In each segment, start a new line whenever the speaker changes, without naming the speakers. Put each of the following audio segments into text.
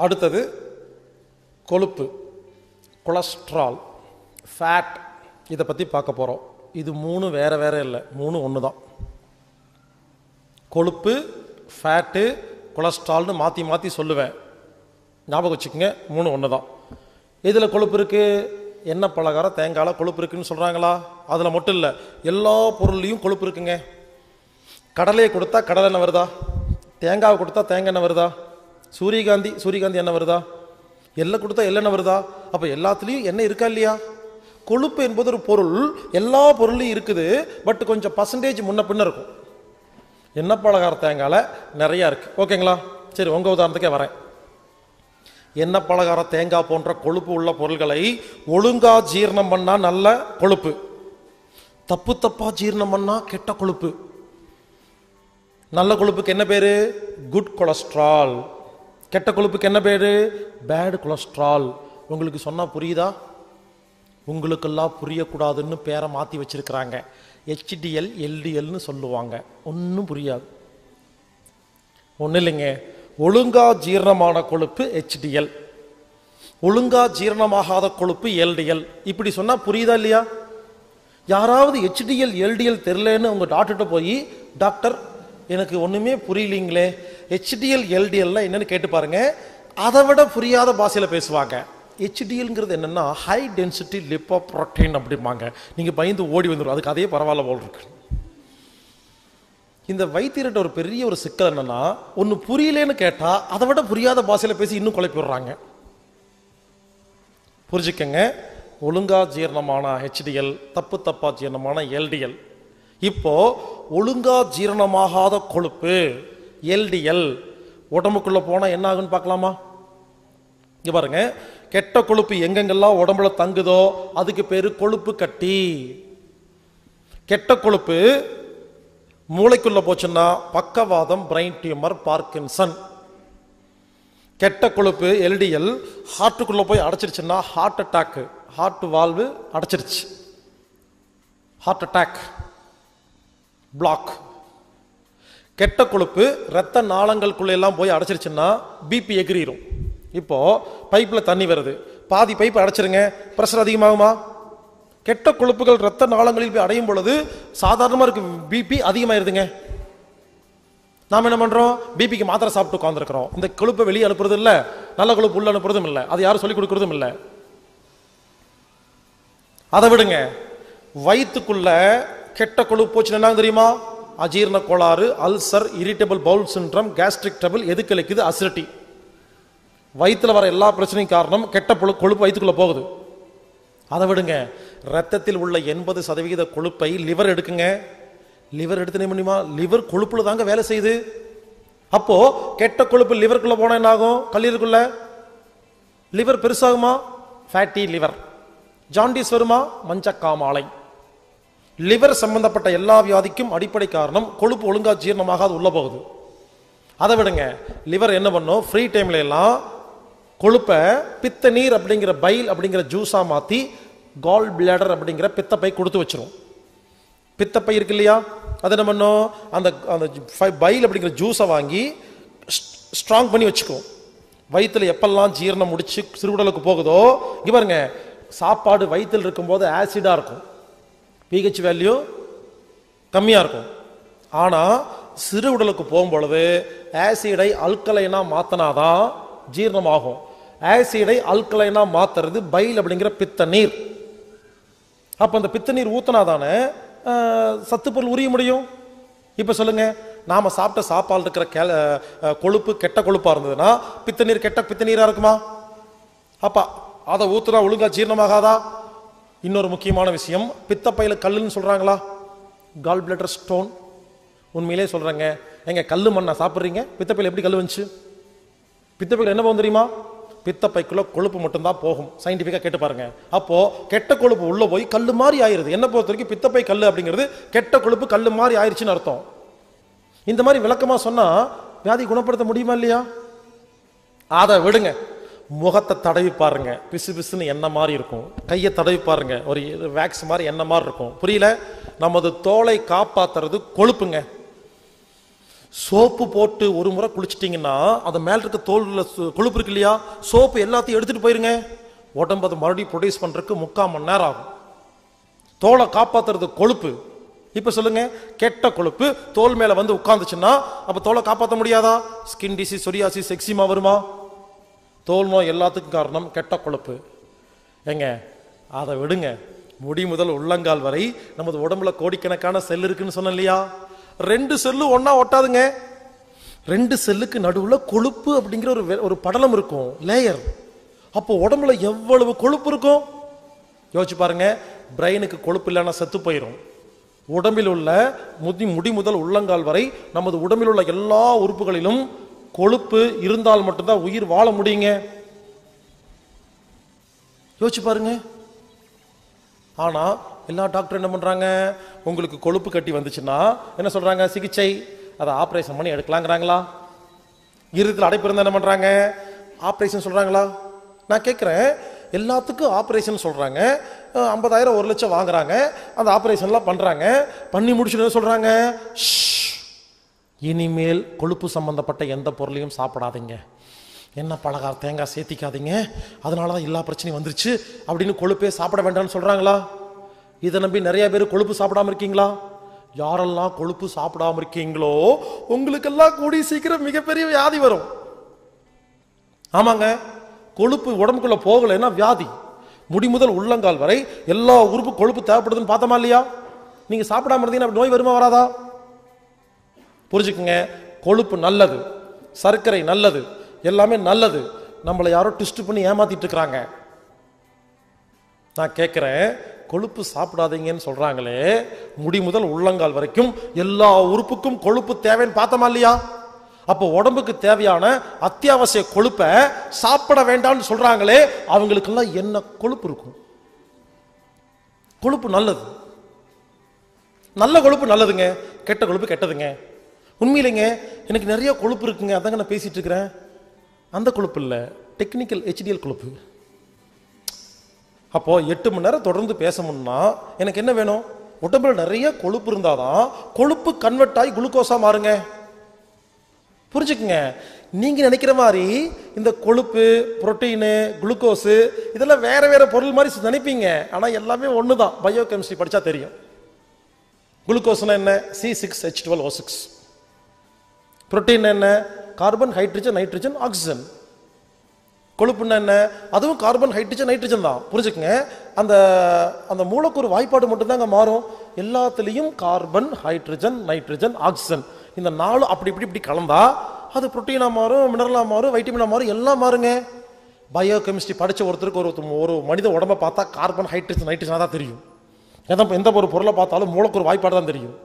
அடுத்தது கொழுப்பு cholesterol fat இதை பற்றி பார்க்க போகிறோம் இது மூணு வேற வேற இல்லை மூணு ஒன்று தான் கொழுப்பு ஃபேட்டு கொலஸ்ட்ரால்னு மாற்றி மாற்றி சொல்லுவேன் ஞாபகம் வச்சுக்கோங்க மூணு ஒன்று தான் இதில் கொழுப்பு இருக்குது எண்ணெய் பலகாரம் தேங்காயில் கொழுப்பு இருக்குன்னு சொல்கிறாங்களா அதில் மட்டும் இல்லை எல்லா பொருள்லையும் கொழுப்பு இருக்குங்க கடலையை கொடுத்தா கடலை எண்ணெய் வருதா தேங்காவை கொடுத்தா தேங்காய் எண்ணெய் வருதா சூரியகாந்தி சூரியகாந்தி எண்ணெய் வருதா எள்ளை கொடுத்தா எள்ளெண்ணெய் வருதா அப்போ எல்லாத்துலேயும் எண்ணெய் இருக்கா இல்லையா கொழுப்பு என்பது ஒரு பொருள் எல்லா பொருளையும் இருக்குது பட் கொஞ்சம் பர்சன்டேஜ் முன்ன பின்ன இருக்கும் எண்ணெய் பலகார தேங்காயில் நிறையா இருக்குது ஓகேங்களா சரி உங்கள் உதாரணத்துக்கே வரேன் எண்ணெய் பலகார தேங்காய் போன்ற கொழுப்பு உள்ள பொருள்களை ஒழுங்கா ஜீரணம் பண்ணா நல்ல கொழுப்பு தப்பு தப்பா ஜீரணம் பண்ணா கெட்ட கொழுப்பு நல்ல கொழுப்புக்கு என்ன பேரு குட் கொலஸ்ட்ரால் கெட்ட கொழுப்புக்கு என்ன பேரு பேட் கொலஸ்ட்ரால் உங்களுக்கு சொன்னா புரியுதா உங்களுக்கெல்லாம் புரியக்கூடாதுன்னு பேரை மாற்றி வச்சிருக்கிறாங்க ஹெச்டிஎல் எல்டிஎல்னு சொல்லுவாங்க ஒன்றும் புரியாது ஒன்றும் இல்லைங்க ஒழுங்கா ஜீரணமான கொழுப்பு ஹெச்டிஎல் ஒழுங்கா ஜீரணமாகாத கொழுப்பு எல்டிஎல் இப்படி சொன்னா புரியுதா இல்லையா யாராவது ஹெச்டிஎல் எல்டிஎல் தெரிலன்னு உங்க டாக்டர்கிட்ட போய் டாக்டர் எனக்கு ஒண்ணுமே புரியலீங்களே ஹெச்டிஎல் எல்டிஎல்னா என்னன்னு கேட்டு பாருங்க அதை விட புரியாத பாஷையில பேசுவாங்க ஹெச்டிஎல்ங்கிறது என்னன்னா ஹை டென்சிட்டி லிப்போ புரோட்டீன் அப்படிம்பாங்க நீங்க பயந்து ஓடி வந்துடும் அதுக்கு அதே பரவாயில்ல போல் இருக்கு இந்த வைத்தியர்கிட்ட ஒரு பெரிய ஒரு சிக்கல் என்னன்னா ஒன்று புரியலேன்னு கேட்டா அதை விட புரியாத பாஷையில பேசி இன்னும் குழப்பி விடுறாங்க புரிஞ்சுக்கங்க ஒழுங்கா ஜீரணமான ஹெச்டிஎல் தப்பு தப்பா ஜீரணமான எல்டிஎல் இப்போ ஒழுங்கா ஜீரணமாகாத கொழுப்பு எல்டிஎல் உடம்புக்குள்ள போனா என்ன ஆகுன்னு பார்க்கலாமா இங்க பாருங்க கெட்ட கொழுப்பு எங்கெங்கெல்லாம் உடம்புல தங்குதோ அதுக்கு பேரு கொழுப்பு கட்டி கெட்ட கொழுப்பு மூளைக்குள்ள போச்சுன்னா பக்கவாதம் பிரைன் டியூமர் பார்க்கின்சன் கெட்ட கொழுப்பு எல்டிஎல் ஹார்ட்டுக்குள்ள போய் அடைச்சிருச்சுன்னா ஹார்ட் அட்டாக் ஹார்ட் வால்வு அடைச்சிருச்சு ஹார்ட் அட்டாக் பிளாக் கெட்ட கொழுப்பு ரத்த நாளங்களுக்குள்ள எல்லாம் போய் அடைச்சிருச்சுன்னா பிபி எகிரிரும் இப்போ பைப்ல தண்ணி வருது பாதி பைப் அடைச்சிருங்க பிரஷர் அதிகமாகுமா கெட்ட கொழுப்புகள் ரத்த நாளங்களில் போய் அடையும் பொழுது சாதாரணமா இருக்கு பிபி அதிகமாயிருதுங்க நாம என்ன பண்றோம் பிபிக்கு மாத்திரை சாப்பிட்டு உட்காந்துருக்கிறோம் இந்த கொழுப்பை வெளியே அனுப்புறது இல்ல நல்ல கொழுப்பு உள்ள அனுப்புறதும் இல்ல அது யாரும் சொல்லி கொடுக்கறதும் இல்ல அதை விடுங்க வயிற்றுக்குள்ள கெட்ட கொழுப்பு போச்சுன்னா என்ன தெரியுமா அஜீரண கோளாறு ulcer irritable bowel syndrome gastric trouble எது கிடைக்குது அசிடிட்டி வயிற்றுல வர எல்லா பிரச்சனையும் காரணம் கெட்ட பொழு கொழுப்பு வயிற்றுக்குள்ள போகுது அதை விடுங்க ரத்தத்தில் உள்ள எண்பது சதவிகித கொழுப்பை லிவர் எடுக்குங்க லிவர் எடுத்து முடியுமா லிவர் கொழுப்புல தாங்க வேலை செய்யுது அப்போ கெட்ட கொழுப்பு லிவருக்குள்ள போனா என்ன ஆகும் கல்லீரலுக்குள்ள லிவர் பெருசாகுமா ஃபேட்டி லிவர் ஜாண்டிஸ் வருமா மஞ்சக்காமாலை லிவர் சம்பந்தப்பட்ட எல்லா வியாதிக்கும் அடிப்படை காரணம் கொழுப்பு ஒழுங்கா ஜீரணமாக அது உள்ள போகுது அதை விடுங்க லிவர் என்ன பண்ணும் ஃப்ரீ டைம்ல எல்லாம் கொழுப்பை பித்த நீர் அப்படிங்கிற பைல் அப்படிங்கிற ஜூஸா மாத்தி கால் பிளாடர் அப்படிங்கிற பித்தப்பை கொடுத்து வச்சிரும் பித்தப்பை இருக்கு இல்லையா அது என்ன பண்ணும் அந்த அந்த ஃபை- பைல் அப்படிங்கிற ஜூஸை வாங்கி ஸ்ட்ராங் பண்ணி வச்சுக்கும் வயித்துல எப்பெல்லாம் ஜீரணம் முடிச்சு சிறுகுடலுக்கு போகுதோ இங்க பாருங்க சாப்பாடு வயிற்றில் இருக்கும்போது ஆசிடா இருக்கும் பிஹெச் வேல்யூ கம்மியா இருக்கும் ஆனா சிறு உடலுக்கு போகும்பொழுது ஆசிடை அல்கலைனா மாத்தினாதான் ஜீரணமாகும் ஆசிடை அல்கலைனா மாத்துறது பைல் அப்படிங்கிற பித்த நீர் அப்ப அந்த பித்த நீர் ஊத்தினாதானே ஆஹ், சத்துப்பொருள் உரிய முடியும் இப்ப சொல்லுங்க நாம சாப்பிட்ட சாப்பாடு இருக்கிற கேல அஹ், கொழுப்பு கெட்ட கொழுப்பா இருந்ததுன்னா பித்த நீர் கெட்ட பித்த நீரா இருக்குமா அப்ப அதை ஊத்துனா ஒழுங்கா ஜீரணமாகாதா இன்னொரு முக்கியமான விஷயம் பித்தப்பையில கல்லுன்னு சொல்றாங்களா கால் பிளட்டர் ஸ்டோன் உண்மையிலே சொல்றேங்க எங்க கல்லு மண்ணா சாப்பிட்றீங்க பித்தப்பையில எப்படி கல் வந்துச்சு பித்தப்பையில என்ன போகும் தெரியுமா பித்தப்பைக்குள்ள கொழுப்பு மட்டும்தான் போகும் சயின்டிஃபிக்கா கேட்டு பாருங்க அப்போ கெட்ட கொழுப்பு உள்ள போய் கல்லு மாதிரி ஆயிருது என்ன பொறுத்த வரைக்கும் பித்தப்பை கல்லு அப்படிங்கிறது கெட்ட கொழுப்பு கல்லு மாதிரி ஆயிருச்சுன்னு அர்த்தம் இந்த மாதிரி விளக்கமா சொன்னா வியாதி குணப்படுத்த முடியுமா இல்லையா அதை விடுங்க முகத்தை தடவி பாருங்க பிசு பிசுன்னு என்ன மாதிரி இருக்கும் கையை தடவி பாருங்க ஒரு வேக்ஸ் மாதிரி என்ன மாதிரி இருக்கும் புரியல நமது தோலை காப்பாத்துறது கொழுப்புங்க சோப்பு போட்டு ஒரு முறை குளிச்சிட்டிங்கன்னா அது மேல இருக்க தோல்ல சு- கொழுப்பு இருக்கு இல்லையா சோப்பு எல்லாத்தையும் எடுத்துட்டு போயிருங்க உடம்பு அதை மறுபடியும் ப்ரொடியூஸ் பண்றதுக்கு முக்கால் மணி நேரம் ஆகும் தோலை காப்பாத்துறது கொழுப்பு இப்ப சொல்லுங்க கெட்ட கொழுப்பு தோல் மேல வந்து உட்கார்ந்துச்சுன்னா அப்ப தோலை காப்பாற்ற முடியாதா ஸ்கின் டிசீஸ் சொரியாசிஸ் எக்ஸிமா வருமா தோல் நோய் எல்லாத்துக்கும் காரணம் கெட்ட கொழுப்பு ஏங்க அதை விடுங்க முடி முதல் உள்ளங்கால் வரை நமது உடம்புல கோடிக்கணக்கான செல் இருக்குன்னு சொன்னேன் இல்லையா ரெண்டு செல்லு ஒண்ணா ஒட்டாதுங்க ரெண்டு செல்லுக்கு நடுவுல கொழுப்பு அப்படிங்கிற ஒரு வெ- ஒரு படலம் இருக்கும் லேயர் அப்போ உடம்புல எவ்வளவு கொழுப்பு இருக்கும் யோசிச்சு பாருங்க பிரெயினுக்கு கொழுப்பு இல்லைன்னா செத்து போயிடும் உடம்பில் உள்ள முடி முடி முதல் உள்ளங்கால் வரை நமது உடம்பில் உள்ள எல்லா உறுப்புகளிலும் கொழுப்பு இருந்தால் மட்டும்தான் உயிர் வாழ முடியுங்க யோசிச்சு பாருங்க ஆனா எல்லா டாக்டர் என்ன பண்றாங்க உங்களுக்கு கொழுப்பு கட்டி வந்துச்சுன்னா என்ன சொல்றாங்க சிகிச்சை அதை ஆபரேஷன் பண்ணி எடுக்கலாங்கிறாங்களா இருதயத்தில் அடைப்பு இருந்தா என்ன பண்றாங்க ஆபரேஷன் சொல்றாங்களா நான் கேட்குறேன் எல்லாத்துக்கும் ஆபரேஷன் சொல்றாங்க அஹ், ஐம்பதாயிரம் ஒரு லட்சம் வாங்குறாங்க அந்த ஆபரேஷன்லாம் பண்றாங்க பண்ணி முடிச்சுட்டு என்ன சொல்றாங்க "ஷ்ஷ், இனிமேல் கொழுப்பு சம்பந்தப்பட்ட எந்த பொருளையும் சாப்பிடாதீங்க என்ன பலகார தேங்காய் சேர்த்திக்காதீங்க அதனால தான் எல்லா பிரச்சனையும் வந்துருச்சு அப்படின்னு கொழுப்பே சாப்பிட வேண்டாம்னு சொல்றாங்களா இதை நம்பி நிறைய பேர் கொழுப்பு சாப்பிடாம இருக்கீங்களா யாரெல்லாம் கொழுப்பு சாப்பிடாம இருக்கீங்களோ உங்களுக்கெல்லாம் கூடி சீக்கிரம் மிகப்பெரிய வியாதி வரும் ஆமாங்க கொழுப்பு உடம்புக்குள்ள போகலைன்னா வியாதி முடி முதல் உள்ளங்கால் வரை எல்லா உறுப்பு கொழுப்பு தேவைப்படுதுன்னு பார்த்தோமா இல்லையா நீங்க சாப்பிடாம இருந்தீங்கன்னா அப்படி நோய் வருமா வராதா புரிஞ்சுக்குங்க கொழுப்பு நல்லது சர்க்கரை நல்லது எல்லாமே நல்லது நம்மளை யாரோ ட்விஸ்ட் பண்ணி ஏமாத்திட்டு இருக்கிறாங்க நான் கேட்குறேன் கொழுப்பு சாப்பிடாதீங்கன்னு சொல்றாங்களே முடி முதல் உள்ளங்கால் வரைக்கும் எல்லா உறுப்புக்கும் கொழுப்பு தேவைன்னு பார்த்தோமா இல்லையா அப்போ உடம்புக்கு தேவையான அத்தியாவசிய கொழுப்பை சாப்பிட வேண்டாம்னு சொல்றாங்களே அவங்களுக்கெல்லாம் என்ன கொழுப்பு இருக்கும் கொழுப்பு நல்லது நல்ல கொழுப்பு நல்லதுங்க கெட்ட கொழுப்பு கெட்டதுங்க உண்மையிலேங்க எனக்கு நிறைய கொழுப்பு இருக்குங்க அதாங்க நான் பேசிட்டு இருக்கிறேன் அந்த கொழுப்பு இல்லை டெக்னிக்கல் ஹெச்டிஎல் கொழுப்பு அப்போ எட்டு மணி நேரம் தொடர்ந்து பேசணும்னா எனக்கு என்ன வேணும் உடம்புல நிறைய கொழுப்பு இருந்தாதான் கொழுப்பு கன்வெர்ட் ஆகி குளுக்கோஸா மாறுங்க புரிஞ்சுக்குங்க நீங்க நினைக்கிற மாதிரி இந்த கொழுப்பு புரோட்டீனு குளுக்கோஸு இதெல்லாம் வேற வேற பொருள் மாதிரி நினைப்பீங்க ஆனா எல்லாமே ஒண்ணுதான் பயோ கெமிஸ்ட்ரி படிச்சா தெரியும் குளுக்கோஸ்னா என்ன C six H twelve O six protein என்ன கார்பன் ஹைட்ரஜன் நைட்ரஜன் ஆக்சிஜன் கொழுப்புன்னா என்ன அதுவும் கார்பன் ஹைட்ரஜன் நைட்ரஜன் தான் புரிஞ்சுக்கங்க அந்த அந்த மூலக்கூறு வாய்ப்பாடு மட்டும்தாங்க மாறும் எல்லாத்துலேயும் கார்பன் ஹைட்ரஜன் நைட்ரஜன் ஆக்சிஜன் இந்த நாலு அப்படி இப்படி இப்படி கலந்தா அது புரோட்டீனாக மாறும் மினரலாக மாறும் வைட்டமினாக மாறும் எல்லாம் மாறுங்க பயோ கெமிஸ்ட்ரி படித்த ஒருத்தருக்கு ஒரு ஒரு மனித உடம்ப பார்த்தா கார்பன் ஹைட்ரஜன் நைட்ரஜனாக தான் தெரியும் எந்த எந்த ஒரு பொருளை பார்த்தாலும் மூலக்கூறு வாய்ப்பாடு தான் தெரியும்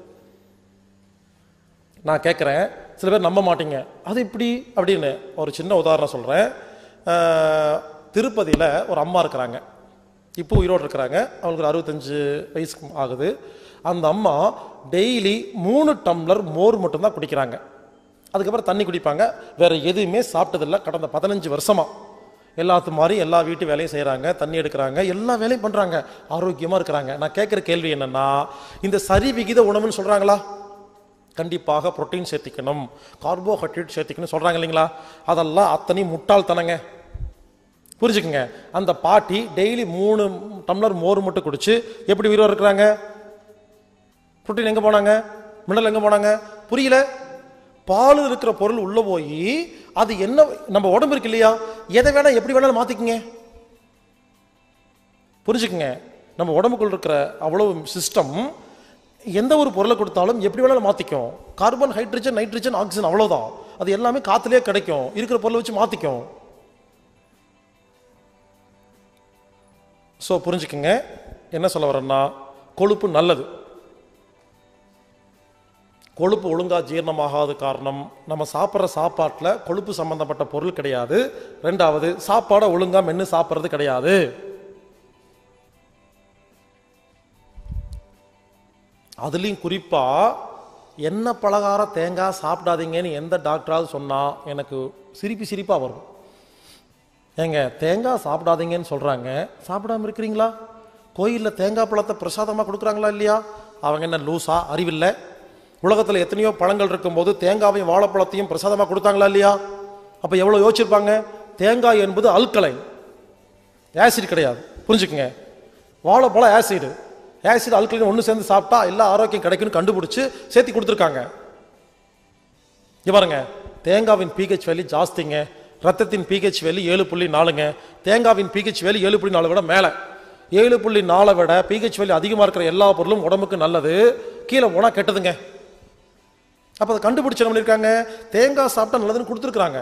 நான் கேட்குறேன் சில பேர் நம்ப மாட்டீங்க அது இப்படி அப்படின்னு ஒரு சின்ன உதாரணம் சொல்கிறேன் திருப்பதியில் ஒரு அம்மா இருக்கிறாங்க இப்போ உயிரோடு இருக்கிறாங்க அவங்களுக்கு ஒரு அறுபத்தஞ்சு வயசுக்கு ஆகுது அந்த அம்மா டெய்லி மூணு டம்ளர் மோர் மட்டும்தான் குடிக்கிறாங்க அதுக்கப்புறம் தண்ணி குடிப்பாங்க வேற எதுவுமே சாப்பிட்டதில்ல கடந்த பதினஞ்சு வருஷமா எல்லாத்து மாதிரி எல்லா வீட்டு வேலையும் செய்கிறாங்க தண்ணி எடுக்கிறாங்க எல்லா வேலையும் பண்ணுறாங்க ஆரோக்கியமாக இருக்கிறாங்க நான் கேட்குற கேள்வி என்னன்னா இந்த சரி விகித உணவுன்னு சொல்கிறாங்களா கண்டிப்பாக புரோட்டீன் சேர்த்திக்கணும் கார்போஹைட்ரேட் சேர்த்திக்கணும் சொல்றாங்க இல்லைங்களா அதெல்லாம் அத்தனையும் முட்டாள்தனங்க புரிஞ்சுக்குங்க அந்த பாட்டி டெய்லி மூணு டம்ளர் மோர் மட்டும் குடிச்சு எப்படி உயிரோடு இருக்கிறாங்க புரோட்டீன் எங்க போனாங்க மினரல் எங்க போனாங்க புரியல பால் இருக்கிற பொருள் உள்ள போய் அது என்ன நம்ம உடம்பு இருக்கு இல்லையா எதை வேணா எப்படி வேணாலும் மாத்திக்குங்க புரிஞ்சுக்குங்க நம்ம உடம்புக்குள்ள இருக்கிற அவ்வளவு சிஸ்டம் எந்த ஒரு பொருளை கொடுத்தாலும் எப்படி வேணாலும் மாத்திக்கும் கார்பன் ஹைட்ரஜன் நைட்ரஜன் ஆக்சிஜன் அவ்வளவுதான் அது எல்லாமே காத்துலயே கிடைக்கும் இருக்கிற பொருளை வச்சு மாத்திக்கும் ஸோ புரிஞ்சுக்குங்க என்ன சொல்ல வரேன்னா கொழுப்பு நல்லது கொழுப்பு ஒழுங்கா ஜீரணமாகாத காரணம் நம்ம சாப்பிட்ற சாப்பாட்டில் கொழுப்பு சம்பந்தப்பட்ட பொருள் கிடையாது ரெண்டாவது சாப்பாடை ஒழுங்கா மென்று சாப்பிட்றது கிடையாது அதுலேயும் குறிப்பா எண்ணெய் பலகார தேங்காய் சாப்பிடாதீங்கன்னு எந்த டாக்டராவது சொன்னா எனக்கு சிரிப்பு சிரிப்பா வரும் ஏங்க தேங்காய் சாப்பிடாதீங்கன்னு சொல்றாங்க சாப்பிடாம இருக்கிறீங்களா கோயிலில் தேங்காய் பழத்தை பிரசாதமாக கொடுக்குறாங்களா இல்லையா அவங்க என்ன லூசா அறிவில்லை உலகத்துல எத்தனையோ பழங்கள் இருக்கும்போது தேங்காவையும் வாழைப்பழத்தையும் பிரசாதமா கொடுத்தாங்களா இல்லையா அப்ப எவ்வளவு யோசிச்சிருப்பாங்க தேங்காய் என்பது அல்கலைன் ஆசிட் கிடையாது புரிஞ்சுக்குங்க வாழைப்பழம் ஆசிட் ஆசிட் அல்கலைன் ஒன்று சேர்ந்து சாப்பிட்டா எல்லா ஆரோக்கியம் கிடைக்கும்னு கண்டுபிடிச்சு சேர்த்து கொடுத்துருக்காங்க இங்க பாருங்க தேங்காவின் பிஹெச் வேல்யூ ஜாஸ்திங்க ரத்தத்தின் பிஹெச் வேல்யூ ஏழு புள்ளி நாலுங்க தேங்காவின் பிஹெச் வேல்யூ ஏழு புள்ளி நாலு விட மேலே ஏழு புள்ளி நாலை விட பிஹெச் வேல்யூ அதிகமாக இருக்கிற எல்லா பொருளும் உடம்புக்கு நல்லது கீழே போனால் கெட்டதுங்க அப்போ அதை கண்டுபிடிச்சு என்ன பண்ணியிருக்காங்க தேங்காய் சாப்பிட்டா நல்லதுன்னு கொடுத்துருக்குறாங்க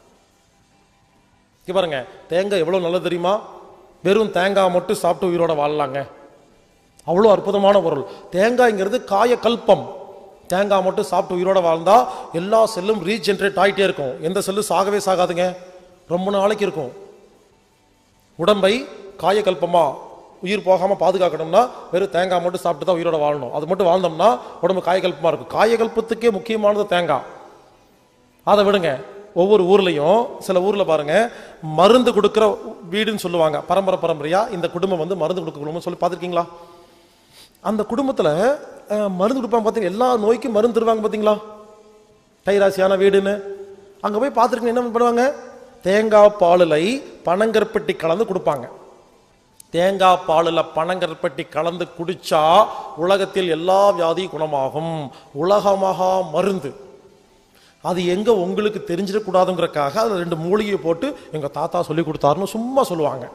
இங்க பாருங்க தேங்காய் எவ்வளோ நல்லது தெரியுமா வெறும் தேங்காய் மட்டும் சாப்பிட்டு உயிரோட வாழலாங்க அவ்வளோ அற்புதமான பொருள் தேங்காய்ங்கிறது காய கல்பம் தேங்காய் மட்டும் சாப்பிட்டு உயிரோட வாழ்ந்தா எல்லா செல்லும் ரீஜென்ரேட் ஆகிட்டே இருக்கும் எந்த செல்லும் சாகவே சாகாதுங்க ரொம்ப நாளைக்கு இருக்கும் உடம்பை காயக்கல்பமா உயிர் போகாம பாதுகாக்கணும்னா வெறும் தேங்காய் மட்டும் சாப்பிட்டு தான் உயிரோட வாழணும் அது மட்டும் வாழ்ந்தோம்னா உடம்பு காயக்கல்பமா இருக்கும் காயக்கல்பத்துக்கே முக்கியமானது தேங்காய் அதை விடுங்க ஒவ்வொரு ஊர்லயும் சில ஊர்ல பாருங்க மருந்து கொடுக்கிற வீடுன்னு சொல்லுவாங்க பரம்பரை பரம்பரையா இந்த குடும்பம் வந்து மருந்து கொடுக்க குடும்பம் சொல்லி பார்த்துருக்கீங்களா அந்த குடும்பத்துல அஹ், மருந்து கொடுப்பாங்க பார்த்தீங்கன்னா எல்லா நோய்க்கும் மருந்து தருவாங்க பார்த்தீங்களா தைராசியான வீடுன்னு அங்க போய் பார்த்துருக்கீங்க என்ன பண்ணுவாங்க தேங்காய் பாலுலை பனங்கற்பட்டி கலந்து கொடுப்பாங்க தேங்காய் பாலில் பனங்கற்பட்டி கலந்து குடிச்சா உலகத்தில் எல்லா வியாதியும் குணமாகும் உலகமகா மருந்து அது எங்க உங்களுக்கு தெரிஞ்சிடக்கூடாதுங்கிறக்காக அதில் ரெண்டு மூலிகையை போட்டு எங்க தாத்தா சொல்லி கொடுத்தாருன்னு சும்மா சொல்லுவாங்க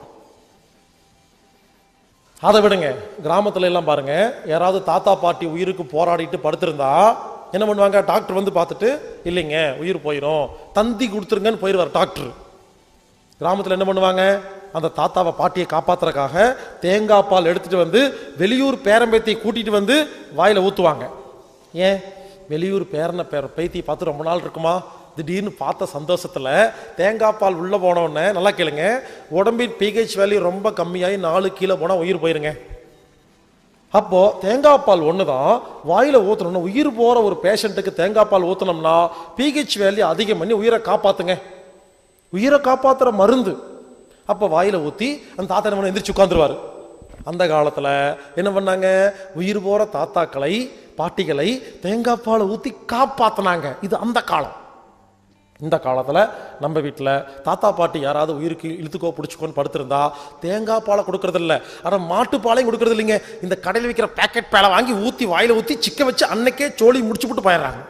அதை விடுங்க கிராமத்துல எல்லாம் பாருங்க யாராவது தாத்தா பாட்டி உயிருக்கு போராடிட்டு படுத்திருந்தா என்ன பண்ணுவாங்க டாக்டர் வந்து பார்த்துட்டு இல்லைங்க உயிர் போயிடும் தந்தி கொடுத்துருங்கன்னு போயிடுவார் டாக்டர் கிராமத்துல என்ன பண்ணுவாங்க அந்த தாத்தாவை பாட்டியை காப்பாத்துறதுக்காக தேங்காய் பால் எடுத்துட்டு வந்து வெளியூர் பேரம்பேத்தியை கூட்டிட்டு வந்து வாயில ஊத்துவாங்க ஏன் வெளியூர் பேரனை பேர பேத்தியை பார்த்து ரொம்ப நாள் இருக்குமா திடீர்னு பார்த்த சந்தோஷத்துல தேங்காய் பால் உள்ள போன உடனே நல்லா கேளுங்க உடம்பின் பிஹெச் வேல்யூ ரொம்ப கம்மியாகி நாலு கீழே போனா உயிர் போயிருங்க அப்போ தேங்காய் பால் ஒன்று தான் வாயில ஊற்றணும்னா உயிர் போற ஒரு பேஷண்ட்டுக்கு தேங்காய் பால் ஊற்றினோம்னா பிஹெச் வேல்யூ அதிகம் பண்ணி உயிரை காப்பாத்துங்க உயிரை காப்பாத்துற மருந்து அப்போ வாயில ஊத்தி அந்த தாத்தா என்ன பண்ண எந்திரிச்சு உட்காந்துருவாரு அந்த காலத்துல என்ன பண்ணாங்க உயிர் போற தாத்தாக்களை பாட்டிகளை தேங்காய் பாலை ஊத்தி காப்பாத்துனாங்க இது அந்த காலம் இந்த காலத்துல நம்ம வீட்டில் தாத்தா பாட்டி யாராவது உயிருக்கு இழுத்துக்கோ பிடிச்சிக்கோன்னு படுத்திருந்தா தேங்காய் பாலை கொடுக்கறது இல்ல ஆனா மாட்டு பாலையும் கொடுக்கறது இல்லைங்க இந்த கடையில் விற்கிற பேக்கெட் பாலை வாங்கி ஊத்தி வாயில ஊத்தி சிக்க வச்சு அன்னைக்கே சோழி முடிச்சு போட்டு போயிடுறாங்க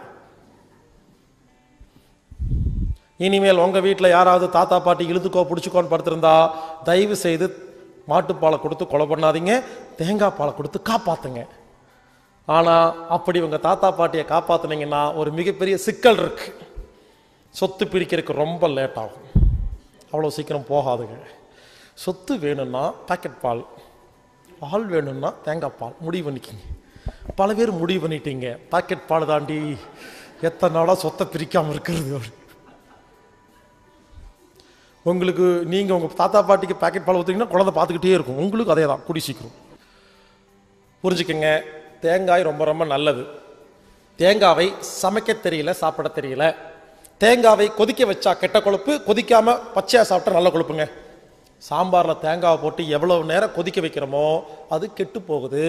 இனிமேல் உங்க வீட்டில் யாராவது தாத்தா பாட்டி இழுத்துக்கோ பிடிச்சிக்கோன்னு படுத்திருந்தா தயவு செய்து மாட்டுப்பாலை கொடுத்து கொலை பண்ணாதீங்க தேங்காய் பாலை கொடுத்து காப்பாத்துங்க ஆனா அப்படி உங்க தாத்தா பாட்டியை காப்பாத்துனீங்கன்னா ஒரு மிகப்பெரிய சிக்கல் இருக்கு சொத்து பிரிக்கிறதுக்கு ரொம்ப லேட் ஆகும் அவ்வளோ சீக்கிரம் போகாதுங்க சொத்து வேணும்னா பாக்கெட் பால் பால் வேணும்னா தேங்காய் பால் முடிவு பண்ணிக்கிங்க பல பேர் முடிவு பண்ணிட்டீங்க பாக்கெட் பால் தாண்டி எத்தனை நாளாக சொத்தை பிரிக்காமல் இருக்கிறது அப்படி. உங்களுக்கு நீங்கள் உங்கள் தாத்தா பாட்டிக்கு பாக்கெட் பால் ஊற்றிங்கன்னா குழந்தை பார்த்துக்கிட்டே இருக்கும் உங்களுக்கு அதே தான் குடி சீக்கிரம் புரிஞ்சுக்கங்க தேங்காய் ரொம்ப ரொம்ப நல்லது தேங்காவை சமைக்க தெரியல சாப்பிட தெரியல தேங்காவை கொதிக்க வச்சா கெட்ட கொழுப்பு கொதிக்காம பச்சையா சாப்பிட்டா நல்ல கொழுப்புங்க சாம்பார்ல தேங்காவை போட்டு எவ்வளவு நேரம் கொதிக்க வைக்கிறோமோ அது கெட்டு போகுது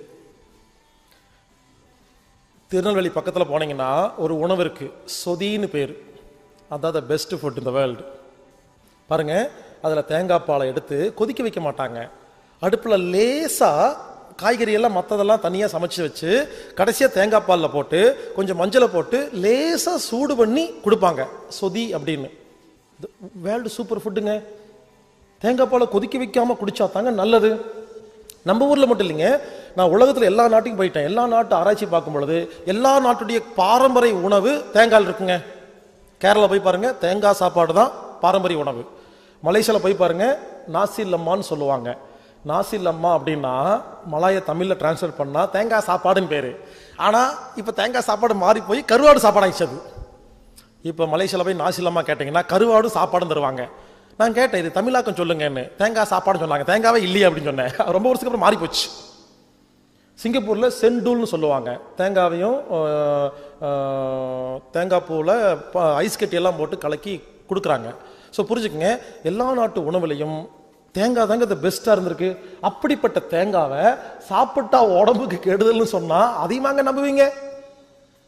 திருநெல்வேலி பக்கத்தில் போனீங்கன்னா ஒரு உணவு இருக்கு சொதின்னு பேர் அதான் த பெஸ்ட் ஃபுட் இந்த வேர்ல்டு பாருங்க அதில் தேங்காய் பாலை எடுத்து கொதிக்க வைக்க மாட்டாங்க அடுப்பில் லேசாக காய்கறி எல்லாம் மற்றதெல்லாம் தனியாக சமைச்சு வச்சு கடைசியாக தேங்காய் பாலில் போட்டு கொஞ்சம் மஞ்சளை போட்டு லேசாக சூடு பண்ணி கொடுப்பாங்க சொதி அப்படின்னு வேர்ல்டு சூப்பர் ஃபுட்டுங்க தேங்காய் பாலை கொதிக்க வைக்காம குடிச்சா தாங்க நல்லது நம்ம ஊர்ல மட்டும் இல்லைங்க நான் உலகத்துல எல்லா நாட்டுக்கும் போயிட்டேன் எல்லா நாட்டு ஆராய்ச்சி பார்க்கும் பொழுது எல்லா நாட்டுடைய பாரம்பரிய உணவு தேங்காய் இருக்குங்க கேரளா போய் பாருங்க தேங்காய் சாப்பாடு தான் பாரம்பரிய உணவு மலேசியால போய் பாருங்க நாசி லம்மான்னு சொல்லுவாங்க நாசி லம்மா அப்படின்னா மலாய தமிழ்ல டிரான்ஸ்லேட் பண்ணா தேங்காய் சாப்பாடுன்னு பேரு ஆனா இப்ப தேங்காய் சாப்பாடு மாறி போய் கருவாடு சாப்பாடு ஆயிடுச்சு அது இப்போ மலேசியால போய் நாசிலமா கேட்டிங்கன்னா கருவாடு சாப்பாடும் தருவாங்க நான் கேட்டேன் இது தமிழாக்கம் சொல்லுங்கன்னு தேங்காய் சாப்பாடு சொன்னாங்க தேங்காவே இல்லையே அப்படின்னு சொன்னேன் ரொம்ப வருஷத்துக்கு அப்புறம் மாறி போச்சு சிங்கப்பூர்ல செண்டூல்னு சொல்லுவாங்க தேங்காவையும் அஹ், அஹ், தேங்காய் பூவில் ஐஸ் கட்டி எல்லாம் போட்டு கலக்கி கொடுக்குறாங்க ஸோ புரிஞ்சுக்கங்க எல்லா நாட்டு உணவுலையும் தேங்காய் தாங்க இந்த பெஸ்ட்டாக இருந்திருக்கு அப்படிப்பட்ட தேங்காவை சாப்பிட்டா உடம்புக்கு கெடுதல்னு சொன்னா அதிகமாங்க நம்புவீங்க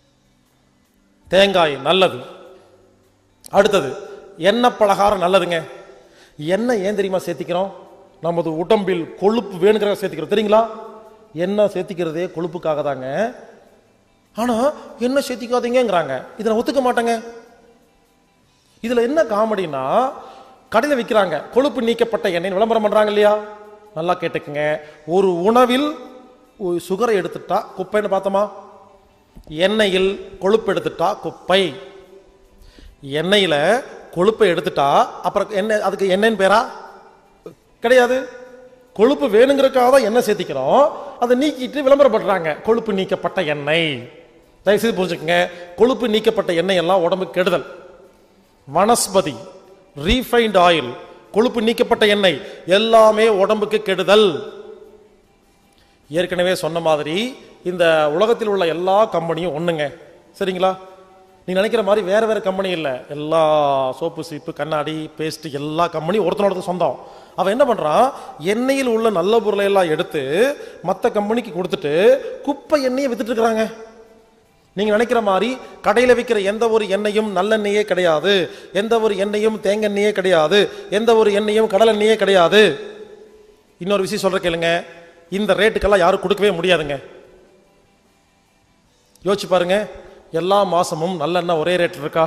தேங்காய் நல்லது அடுத்தது எண்ணெய் பலகாரம் நல்லதுங்க எண்ணெய் ஏன் தெரியுமா சேர்த்திக்கிறோம் நமது உடம்பில் கொழுப்பு வேணுங்கிறத சேர்த்திக்கிறோம் தெரியுங்களா எண்ணெய் சேர்த்திக்கிறதே கொழுப்புக்காக தாங்க ஆனா எண்ணெய் சேர்த்திக்காதீங்கங்கிறாங்க இதை நான் ஒத்துக்க மாட்டேங்க இதுல என்ன காமெடினா கடையில் விற்கிறாங்க கொழுப்பு நீக்கப்பட்ட எண்ணெய் விளம்பரம் பண்றாங்க இல்லையா நல்லா கேட்டுக்குங்க ஒரு உணவில் ஒரு சுகரை எடுத்துட்டா குப்பைன்னு பார்த்தோமா எண்ணெயில் கொழுப்பு எடுத்துட்டா குப்பை எண்ணெயில கொழுப்பை எடுத்துட்டா அப்புறம் என்ன அதுக்கு எண்ணெய்ன்னு பேரா கிடையாது கொழுப்பு வேணுங்கிறதுக்காக தான் எண்ணெய் சேர்த்திக்கிறோம் அதை நீக்கிட்டு விளம்பரம் பண்றாங்க கொழுப்பு நீக்கப்பட்ட எண்ணெய் தயவுசெய்து புரிஞ்சுக்கங்க கொழுப்பு நீக்கப்பட்ட எண்ணெய் எல்லாம் உடம்புக்கு கெடுதல் வனஸ்பதி ரீஃபைண்ட் ஆயில் கொழுப்பு நீக்கப்பட்ட எண்ணெய் எல்லாமே உடம்புக்கு கெடுதல் ஏற்கனவே சொன்ன மாதிரி இந்த உலகத்தில் உள்ள எல்லா கம்பெனியும் ஒண்ணுங்க சரிங்களா நீ நினைக்கிற மாதிரி வேற வேற கம்பெனி இல்லை எல்லா சோப்பு சீப்பு கண்ணாடி பேஸ்ட் எல்லா கம்பெனியும் ஒருத்தனோட சொந்தம் அவன் என்ன பண்றான் எண்ணெயில் உள்ள நல்ல பொருளை எல்லாம் எடுத்து மற்ற கம்பெனிக்கு கொடுத்துட்டு குப்பை எண்ணெயை வித்துட்டு இருக்கிறாங்க நீங்க நினைக்கிற மாதிரி கடையில விற்கிற எந்த ஒரு எண்ணெயும் நல்லெண்ணெயே கிடையாது எந்த ஒரு எண்ணெயும் தேங்கெண்ணெயே கிடையாது எந்த ஒரு எண்ணெயும் கடலெண்ணெயே கிடையாது இன்னொரு விஷயம் சொல்ற கேளுங்க இந்த ரேட்டுக்கெல்லாம் யாரும் கொடுக்கவே முடியாதுங்க யோசிச்சு பாருங்க எல்லா மாசமும் நல்லெண்ணெய் ஒரே ரேட் இருக்கா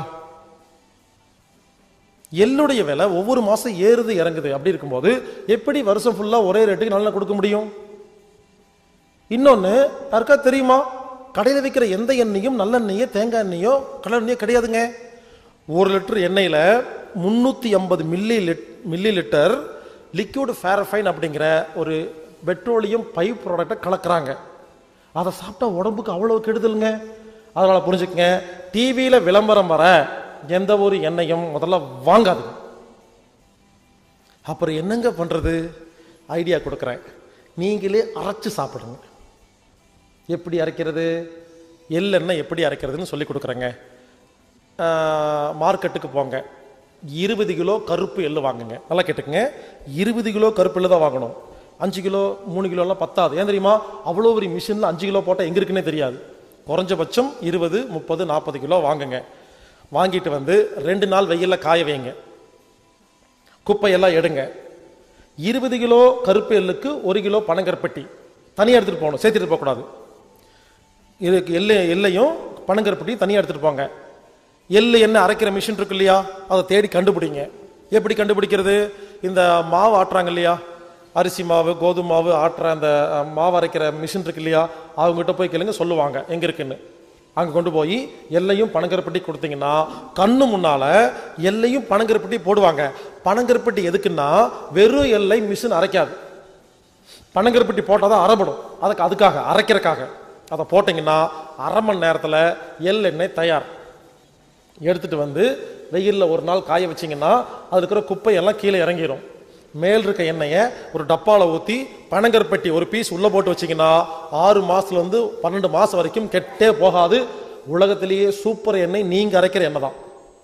எள்ளுடைய விலை ஒவ்வொரு மாசம் ஏறுது இறங்குது அப்படி இருக்கும்போது எப்படி வருஷம் ஃபுல்லா ஒரே ரேட்டுக்கு நல்லெண்ணெய் கொடுக்க முடியும் இன்னொன்னு யாருக்கா தெரியுமா கடையில் விற்கிற எந்த எண்ணெயும் நல்லெண்ணெயோ தேங்காய் எண்ணெயோ கடல் எண்ணெயோ கிடையாதுங்க ஒரு லிட்டர் எண்ணெயில் முந்நூற்றி ஐம்பது milli lit millilitre liquid paraffin அப்படிங்கிற ஒரு பெட்ரோலியம் பைப் ப்ராடக்டை கலக்குறாங்க அதை சாப்பிட்டா உடம்புக்கு அவ்வளோ கெடுதலுங்க அதனால் புரிஞ்சுக்கங்க டிவியில் விளம்பரம் வர எந்த ஒரு எண்ணெயும் முதல்ல வாங்காதுங்க அப்புறம் என்னங்க பண்ணுறது ஐடியா கொடுக்குறேன் நீங்களே அரைச்சு சாப்பிடுங்க எப்படி அரைக்கிறது எள்ளெண்ணெய் எப்படி அரைக்கிறதுன்னு சொல்லி கொடுக்குறேங்க மார்க்கெட்டுக்கு போங்க இருபது கிலோ கருப்பு எள்ளு வாங்குங்க நல்லா கேட்டுக்கங்க இருபது கிலோ கருப்பு எள்ளு தான் வாங்கணும் அஞ்சு கிலோ மூணு கிலோலாம் பத்தாது ஏன் தெரியுமா அவ்வளோ ஒரு மிஷினில் அஞ்சு கிலோ போட்டால் எங்கே இருக்குன்னே தெரியாது குறைஞ்சபட்சம் இருபது முப்பது நாற்பது கிலோ வாங்குங்க வாங்கிட்டு வந்து ரெண்டு நாள் வெயிலில் காய வைங்க குப்பையெல்லாம் எடுங்க இருபது கிலோ கருப்பு எள்ளுக்கு ஒரு கிலோ பனங்கருப்பட்டி தனியாக எடுத்துகிட்டு போகணும் சேர்த்துட்டு போகக்கூடாது இதுக்கு எள்ளு எல்லையும் பனங்கருப்பட்டி தனியாக எடுத்துகிட்டு போங்க எள்ளு என்ன அரைக்கிற மிஷின் இருக்கு இல்லையா அதை தேடி கண்டுபிடிங்க எப்படி கண்டுபிடிக்கிறது இந்த மாவு ஆட்டுறாங்க இல்லையா அரிசி மாவு கோதுமை மாவு ஆட்டுற அந்த அஹ், மாவு அரைக்கிற மிஷின் இருக்கு இல்லையா அவங்ககிட்ட போய் கேளுங்க சொல்லுவாங்க எங்க இருக்குன்னு அங்க கொண்டு போய் எல்லையும் பனங்கருப்பட்டி கொடுத்தீங்கன்னா கண்ணு முன்னால எல்லையும் பனங்கருப்பட்டி போடுவாங்க பனங்கருப்பட்டி எதுக்குன்னா வெறும் எல்லை மிஷின் அரைக்காது பனங்கருப்பட்டி போட்டால் தான் அரைப்படும் அதுக்கு அதுக்காக அரைக்கிறதுக்காக அதை போட்டிங்கன்னா அரை மணி நேரத்தில் எள் எண்ணெய் தயார் எடுத்துட்டு வந்து வெயிலில் ஒரு நாள் காய வச்சிங்கன்னா அதில் இருக்கிற குப்பையெல்லாம் கீழே இறங்கிடும் மேல் இருக்க எண்ணெயை ஒரு டப்பாவில் ஊற்றி பனங்கருப்பட்டி ஒரு பீஸ் உள்ளே போட்டு வச்சிங்கன்னா ஆறு மாசத்துல இருந்து பன்னெண்டு மாதம் வரைக்கும் கெட்டே போகாது உலகத்திலேயே சூப்பர் எண்ணெய் நீங்கள் அரைக்கிற எண்ணெய் தான்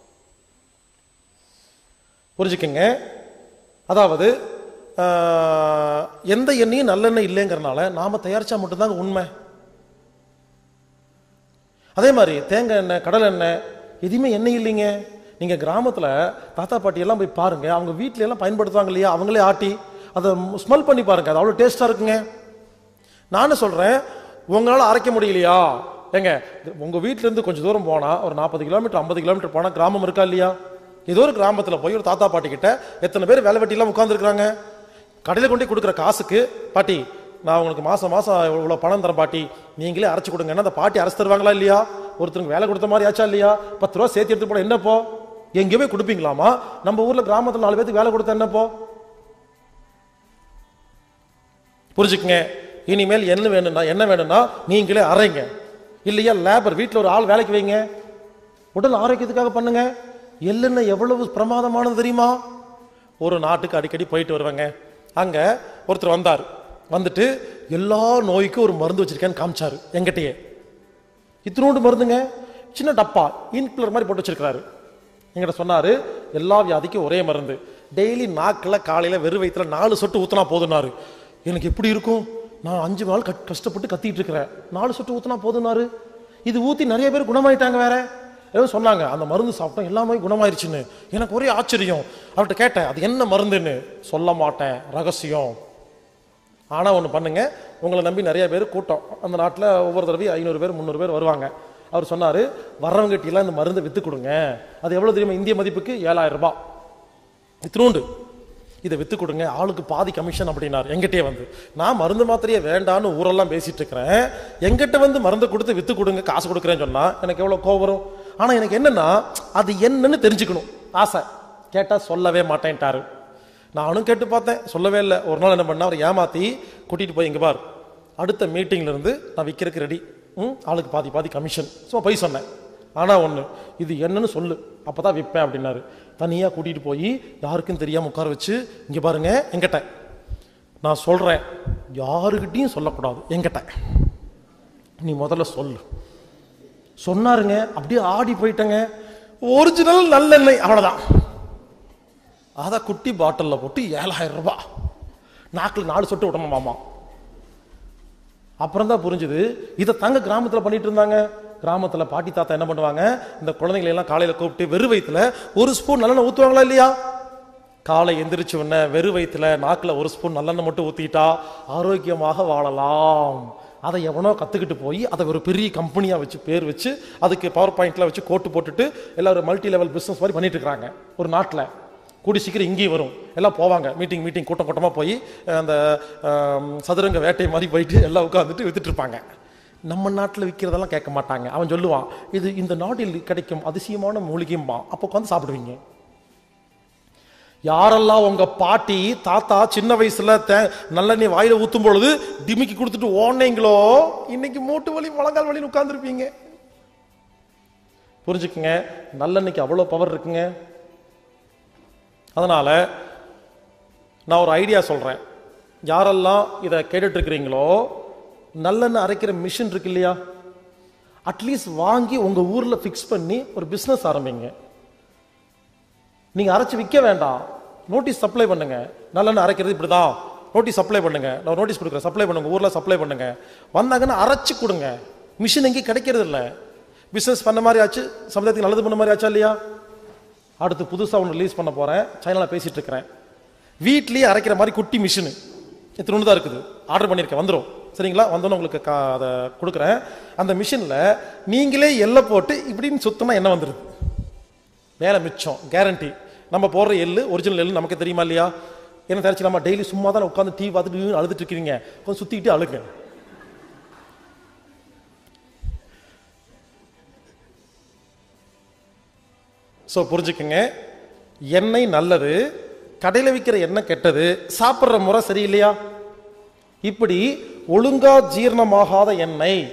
புரிஞ்சுக்கங்க அதாவது ஆஹ், எந்த எண்ணெயும் நல்லெண்ணெய் இல்லைங்கிறனால நாம தயாரிச்சா மட்டும்தாங்க உண்மை அதே மாதிரி தேங்காய் எண்ணெய் கடலை எண்ணெய் எதுவுமே எண்ணெய் இல்லைங்க நீங்க கிராமத்துல தாத்தா பாட்டி எல்லாம் போய் பாருங்க அவங்க வீட்ல எல்லாம் பயன்படுத்துவாங்க இல்லையா அவங்களே ஆட்டி அதை ஸ்மெல் பண்ணி பாருங்க அது அவ்வளோ டேஸ்டா இருக்குங்க நானும் சொல்றேன் உங்களால அரைக்க முடியலையா ஏங்க உங்க வீட்ல இருந்து கொஞ்சம் தூரம் போனா ஒரு நாற்பது கிலோமீட்டர் ஐம்பது கிலோமீட்டர் போனா கிராமம் இருக்கா இல்லையா ஏதோ ஒரு கிராமத்துல போய் ஒரு தாத்தா பாட்டி கிட்ட எத்தனை பேர் வேலை வெட்டிலாம் உட்காந்துருக்காங்க கடையில் கொண்டு போய் கொடுக்குற காசுக்கு பாட்டி நான் உங்களுக்கு மாசம் மாசம் இவ்வளோ பணம் தரேன் பாட்டி நீங்களே அரைச்சு கொடுங்கன்னா அந்த பாட்டி அரைச்சு தருவாங்களா இல்லையா ஒருத்தருக்கு வேலை கொடுத்த மாதிரி ஆச்சா இல்லையா பத்து ரூபா சேர்த்து எடுத்து போட என்னப்போ எங்கேயோ போய் கொடுப்பீங்களாமா நம்ம ஊர்ல கிராமத்துல நாலு பேருக்கு வேலை கொடுத்தா என்னப்போ புரிஞ்சுக்குங்க இனிமேல் என்ன வேணும்னா என்ன வேணும்னா நீங்களே அரைங்க இல்லையா லேபர் வீட்டில் ஒரு ஆள் வேலைக்கு வைங்க உடல் ஆரோக்கியத்துக்காக பண்ணுங்க எள்ளெண்ணெய் எவ்வளவு பிரமாதமானது தெரியுமா ஒரு நாட்டுக்கு அடிக்கடி போயிட்டு வருவாங்க அங்க ஒருத்தர் வந்தார் வந்துட்டு எல்லா நோய்க்கும் ஒரு மருந்து வச்சிருக்கேன்னு காமிச்சாரு எங்கிட்டயே இத்தினோண்டு மருந்துங்க சின்ன டப்பா இன்குலர் மாதிரி போட்டு வச்சிருக்காரு என்கிட்ட சொன்னாரு எல்லா வியாதிக்கும் ஒரே மருந்து டெய்லி நாக்கில் காலையில வெறும் வயிற்றுல நாலு சொட்டு ஊத்துனா போதுனாரு எனக்கு எப்படி இருக்கும் நான் அஞ்சு நாள் கட்- கஷ்டப்பட்டு கத்திட்டு இருக்கிறேன் நாலு சொட்டு ஊத்துனா போதுனாரு இது ஊத்தி நிறைய பேர் குணமாயிட்டாங்க வேற ஏதோ சொன்னாங்க அந்த மருந்து சாப்பிட்டோம் எல்லாமே குணமாயிருச்சுன்னு எனக்கு ஒரே ஆச்சரியம் அவர்கிட்ட கேட்டேன் அது என்ன மருந்துன்னு சொல்ல மாட்டேன் ரகசியம் ஆனா ஒண்ணு பண்ணுங்க உங்களை நம்பி நிறைய பேர் கூட்டம் அந்த நாட்டுல ஒவ்வொரு தடவையும் ஐநூறு பேர் முந்நூறு பேர் வருவாங்க அவர் சொன்னாரு வர்றவங்ககிட்ட இந்த மருந்தை வித்து கொடுங்க அது எவ்வளவு தெரியுமா இந்திய மதிப்புக்கு ஏழாயிரம் ரூபாய் இத்தினூண்டு இதை வித்து கொடுங்க ஆளுக்கு பாதி கமிஷன் அப்படின்னாரு எங்கிட்டே வந்து நான் மருந்து மாத்திரையே வேண்டான்னு ஊரெல்லாம் பேசிட்டு இருக்கிறேன் எங்கிட்ட வந்து மருந்து கொடுத்து வித்து கொடுங்க காசு கொடுக்குறேன்னு சொன்னா எனக்கு எவ்வளவு கோவம் வரும் ஆனா எனக்கு என்னன்னா அது என்னன்னு தெரிஞ்சுக்கணும் ஆசை கேட்டா சொல்லவே மாட்டேன்ட்டாரு நானும் கேட்டு பார்த்தேன் சொல்லவே இல்லை ஒரு நாள் என்ன பண்ணா அவர் ஏமாத்தி கூட்டிட்டு போய் இங்க பார் அடுத்த மீட்டிங்ல இருந்து நான் விற்கிறதுக்கு ரெடி ம் ஆளுக்கு பாதி பாதி கமிஷன் சும்மா போய் சொன்னேன் ஆனா ஒண்ணு இது என்னன்னு சொல்லு அப்பதான் விற்பேன் அப்படின்னாரு தனியா கூட்டிட்டு போய் யாருக்கும் தெரியாம உட்கார வச்சு இங்க பாருங்க எங்கிட்ட நான் சொல்றேன் யாருக்கிட்டையும் சொல்லக்கூடாது எங்கிட்ட நீ முதல்ல சொல்லு சொன்னாருங்க அப்படியே ஆடி போயிட்டேங்க ஒரிஜினல் நல்லெண்ணெய் அவ்வளவுதான் அதை குட்டி பாட்டில்ல போட்டு ஏழாயிரம் ரூபாய் நாக்கில் நாலு சொட்டு விடணுமாமா அப்புறம் தான் புரிஞ்சுது இதை தங்க கிராமத்துல பண்ணிட்டு இருந்தாங்க கிராமத்துல பாட்டி தாத்தா என்ன பண்ணுவாங்க இந்த குழந்தைகளை எல்லாம் காலையில கூப்பிட்டு வெறு வயித்துல ஒரு ஸ்பூன் நல்லெண்ணெய் ஊத்துவாங்களா இல்லையா காலை எந்திரிச்ச உடனே வெறு வயித்துல நாக்குல ஒரு ஸ்பூன் நல்லெண்ணெய் மட்டும் ஊத்திட்டா ஆரோக்கியமாக வாழலாம் அதை எவனோ கத்துக்கிட்டு போய் அதை ஒரு பெரிய கம்பெனியா வச்சு பேர் வச்சு அதுக்கு பவர் பாயிண்ட்ல வச்சு கோட்டு போட்டுட்டு எல்லாரும் மல்டி லெவல் பிசினஸ் மாதிரி பண்ணிட்டு இருக்காங்க ஒரு நாட்டுல கூடி சீக்கிரம் இங்கேயும் வரும் எல்லாம் போவாங்க மீட்டிங் மீட்டிங் கூட்டம் கூட்டமாக போய் அஹ், அந்த ஆம், சதுரங்க வேட்டை மாதிரி போயிட்டு எல்லாம் உட்காந்துட்டு வித்துட்டு இருப்பாங்க நம்ம நாட்டில் விற்கிறதெல்லாம் கேட்க மாட்டாங்க அவன் சொல்லுவான் இது இந்த நாட்டில் கிடைக்கும் அதிசயமான மூலிகையும்பா அப்போ உட்காந்து சாப்பிடுவீங்க யாரெல்லாம் உங்க பாட்டி தாத்தா சின்ன வயசுல தே- நல்லெண்ணெய் வாயில ஊத்தும் பொழுது டிமிக்கி கொடுத்துட்டு ஓடுனீங்களோ இன்னைக்கு மூட்டு வலி முழங்கால் வலின்னு உட்கார்ந்துருப்பீங்க புரிஞ்சுக்குங்க நல்லெண்ணெய்க்கு அவ்வளோ பவர் இருக்குங்க அதனால நான் ஒரு ஐடியா சொல்றேன் யாரெல்லாம் இதை கேட்டுட்டு இருக்கிறீங்களோ நல்லெண்ணெய் அரைக்கிற மிஷின் இருக்கு இல்லையா அட்லீஸ்ட் வாங்கி உங்க ஊர்ல ஃபிக்ஸ் பண்ணி ஒரு பிசினஸ் ஆரம்பிங்க நீங்க அரைச்சு விற்க வேண்டாம் நோட்டீஸ் சப்ளை பண்ணுங்க நல்லெண்ணெய் அரைக்கிறது இப்படிதான் நோட்டீஸ் சப்ளை பண்ணுங்க நான் நோட்டீஸ் கொடுக்குறேன் சப்ளை பண்ணுங்க ஊர்ல சப்ளை பண்ணுங்க வந்தாங்கன்னா அரைச்சு கொடுங்க மிஷின் எங்கேயும் கிடைக்கிறது இல்ல பிசினஸ் பண்ண மாதிரி ஆச்சு சமுதாயத்துக்கு நல்லது பண்ண மாதிரி ஆச்சா இல்லையா அடுத்து புதுசா ஒன்று ரிலீஸ் பண்ண போறேன் சைனால பேசிட்டு இருக்கிறேன் வீட்லயே அரைக்கிற மாதிரி குட்டி மிஷின் இத்தினு தான் இருக்குது ஆர்டர் பண்ணியிருக்கேன் வந்துடும் சரிங்களா வந்தோன்னு உங்களுக்கு கா- அதை கொடுக்குறேன் அந்த மிஷினில் நீங்களே எல்லை போட்டு இப்படின்னு சுத்தமாக என்ன வந்துடுது வேலை மிச்சம் கேரண்டி நம்ம போடுற எள்ளு ஒரிஜினல் எள்ளு நமக்கு தெரியுமா இல்லையா என்ன தெரிச்சு நம்ம டெய்லி சும்மா தான் உட்காந்து டிவி பார்த்துட்டு அழுதுட்டு இருக்கிறீங்க கொஞ்சம் சுத்திக்கிட்டு அழுங்க ஸோ புரிஞ்சுக்குங்க எண்ணெய் நல்லது கடையில் விற்கிற எண்ணெய் கெட்டது சாப்பிட்ற முறை சரியில்லையா இப்படி ஒழுங்கா ஜீரணமாகாத எண்ணெய்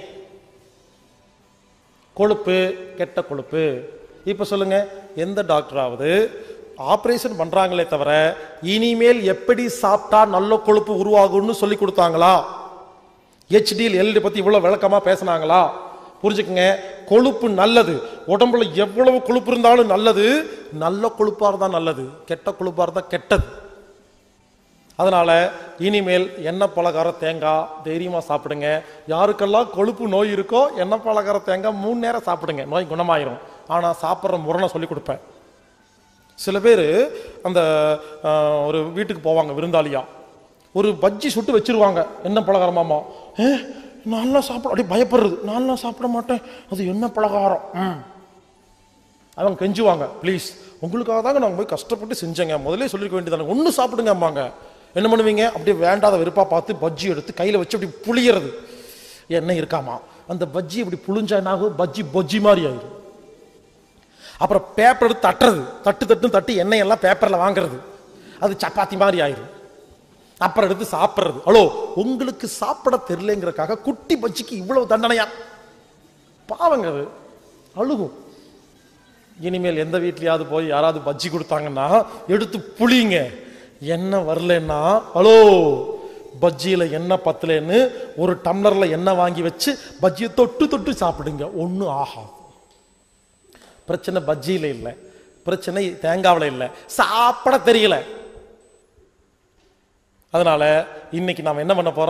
கொழுப்பு கெட்ட கொழுப்பு இப்ப சொல்லுங்க எந்த டாக்டராவது ஆபரேஷன் பண்றாங்களே தவிர இனிமேல் எப்படி சாப்பிட்டா நல்ல கொழுப்பு உருவாகும்னு சொல்லி கொடுத்தாங்களா ஹெச்டிஎல் எல்டி பத்தி இவ்வளவு விளக்கமா பேசுனாங்களா புரிஞ்சுக்குங்க கொழுப்பு நல்லது உடம்புல எவ்வளவு கொழுப்பு இருந்தாலும் நல்லது நல்ல கொழுப்பா இருந்தா நல்லது கெட்ட கொழுப்பா இருந்தா கெட்டது அதனால இனிமேல் எண்ணெய் பலகார தேங்காய் தைரியமா சாப்பிடுங்க யாருக்கெல்லாம் கொழுப்பு நோய் இருக்கோ எண்ணெய் பலகார தேங்காய் மூணு நேரம் சாப்பிடுங்க நோய் குணமாயிரும் ஆனா சாப்பிட்ற முறை சொல்லி கொடுப்பேன் சில பேர் அந்த ஆஹ், ஒரு வீட்டுக்கு போவாங்க விருந்தாளியா ஒரு பஜ்ஜி சுட்டு வச்சிருவாங்க என்ன பலகாரமாமா ஏ நான்லாம் சாப்பிட அப்படியே பயப்படுறது நான்லாம் சாப்பிட மாட்டேன் அது என்ன பலகாரம் ம். அவங்க கெஞ்சுவாங்க ப்ளீஸ் உங்களுக்காக தாங்க நாங்கள் போய் கஷ்டப்பட்டு செஞ்சேங்க முதல்ல சொல்லிருக்க வேண்டியதானே ஒன்று சாப்பிடுங்க அம்மாங்க என்ன பண்ணுவீங்க அப்படியே வேண்டாத வெறுப்பா பார்த்து பஜ்ஜி எடுத்து கையில் வச்சு அப்படி புளியறது என்ன இருக்காமா அந்த பஜ்ஜி இப்படி புளிஞ்சா என்ன ஆகும் பஜ்ஜி பொஜ்ஜி மாதிரி ஆயிடும் அப்புறம் பேப்பர் எடுத்து தட்டுறது தட்டு தட்டு தட்டி எண்ணெய் எல்லாம் பேப்பர்ல வாங்குறது அது சப்பாத்தி மாதிரி ஆயிரும் அப்புறம் எடுத்து சாப்பிடுறது ஹலோ உங்களுக்கு சாப்பிட தெரியலங்கிறதுக்காக குட்டி பஜ்ஜிக்கு இவ்வளவு தண்டனையா பாவங்க அது அழுகும் இனிமேல் எந்த வீட்லயாவது போய் யாராவது பஜ்ஜி கொடுத்தாங்கன்னா எடுத்து புளிங்க எண்ணெய் வரலன்னா ஹலோ பஜ்ஜியில எண்ணெய் பத்தலன்னு ஒரு டம்ளர்ல எண்ணெய் வாங்கி வச்சு பஜ்ஜியை தொட்டு தொட்டு சாப்பிடுங்க ஒன்றும் ஆகாது பிரச்சனை பஜ்ஜியில இல்லை பிரச்சனை தேங்காவில் இல்லை சாப்பிட தெரியல அதனால இன்னைக்கு நாம என்ன பண்ண போறோம்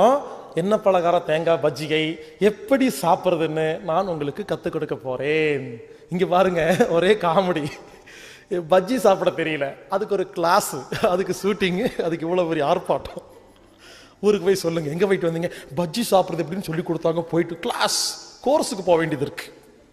என்ன பலகாரம் தேங்காய் பஜ்ஜிகை எப்படி சாப்பிட்றதுன்னு நான் உங்களுக்கு கற்றுக் கொடுக்க போறேன் இங்க பாருங்க ஒரே காமெடி பஜ்ஜி சாப்பிட தெரியல அதுக்கு ஒரு கிளாஸ் அதுக்கு ஷூட்டிங்கு அதுக்கு இவ்வளோ பெரிய ஆர்ப்பாட்டம் ஊருக்கு போய் சொல்லுங்க எங்க போயிட்டு வந்தீங்க பஜ்ஜி சாப்பிட்றது எப்படின்னு சொல்லி கொடுத்தாங்க போயிட்டு கிளாஸ் கோர்ஸுக்கு போக வேண்டியது இருக்கு